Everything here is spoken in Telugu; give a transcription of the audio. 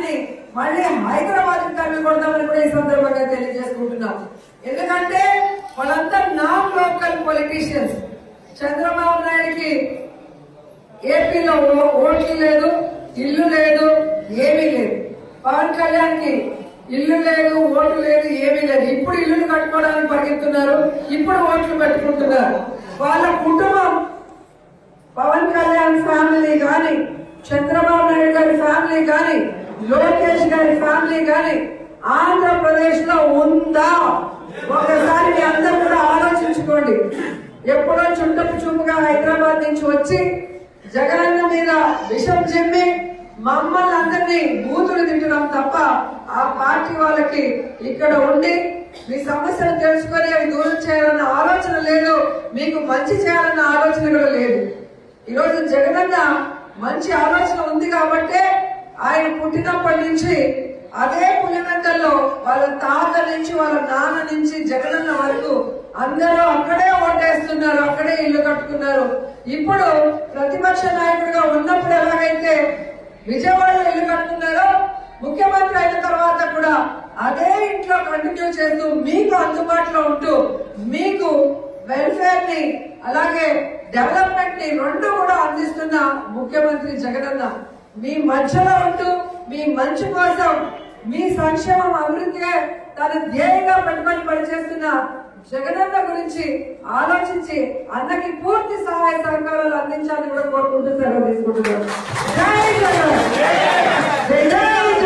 పార్టీని మళ్ళీ హైదరాబాద్ తరలి కొడదామని కూడా ఈ సందర్భంగా తెలియజేసుకుంటున్నాం ఎందుకంటే వాళ్ళంతా నాన్ లోకల్ పొలిటీషియన్స్ చంద్రబాబు నాయుడికి ఏపీలో ఓ- ఓట్లు లేదు ఇల్లు లేదు ఏమీ లేదు పవన్ కళ్యాణ్ కి ఇల్లు లేదు ఓటు లేదు ఏమీ లేదు ఇప్పుడు ఇల్లులు కట్టుకోవడానికి పరిగెత్తున్నారు ఇప్పుడు ఓట్లు పెట్టుకుంటున్నారు వాళ్ళ కుటుంబం పవన్ కళ్యాణ్ ఫ్యామిలీ గాని చంద్రబాబు నాయుడు గారి ఫ్యామిలీ గాని లోకేష్ గారి ఫ్యామిలీ గాని ఆంధ్రప్రదేశ్ లో ఉందా ఒకసారి మీ అందరూ కూడా ఆలోచించుకోండి ఎప్పుడో చుట్టపు చూపుగా హైదరాబాద్ నుంచి వచ్చి జగనన్న మీద విషం చెమ్మి మమ్మల్ని అందరినీ బూతులు తిట్టడం తప్ప ఆ పార్టీ వాళ్ళకి ఇక్కడ ఉండి మీ సమస్యలు తెలుసుకొని అవి దూరం చేయాలన్న ఆలోచన లేదు మీకు మంచి చేయాలన్న ఆలోచన కూడా లేదు ఈరోజు జగనన్న మంచి ఆలోచన ఉంది కాబట్టే ఆయన పుట్టినప్పటి నుంచి అదే పులిమెంతల్లో వాళ్ళ తాత నుంచి వాళ్ళ నాన్న నుంచి జగనన్న వరకు అందరూ అక్కడే ఓటేస్తున్నారు అక్కడే ఇల్లు కట్టుకున్నారు ఇప్పుడు ప్రతిపక్ష నాయకుడిగా ఉన్నప్పుడు ఎలాగైతే విజయవాడలో ఇల్లు కట్టుకున్నారో ముఖ్యమంత్రి అయిన తర్వాత కూడా అదే ఇంట్లో కంటిన్యూ చేస్తూ మీకు అందుబాటులో ఉంటూ మీకు వెల్ఫేర్ ని అలాగే డెవలప్మెంట్ ని రెండు కూడా అందిస్తున్న ముఖ్యమంత్రి జగనన్న మీ మధ్యలో ఉంటూ మీ మంచి కోసం మీ సంక్షేమం అభివృద్ధిగా తన ధ్యేయంగా పెట్టుబడి పనిచేస్తున్న జగనన్న గురించి ఆలోచించి అన్నకి పూర్తి సహాయ సహకారాలు అందించాలని కూడా కోరుకుంటూ సెలవు తీసుకుంటున్నాను జై జగన్ జై జై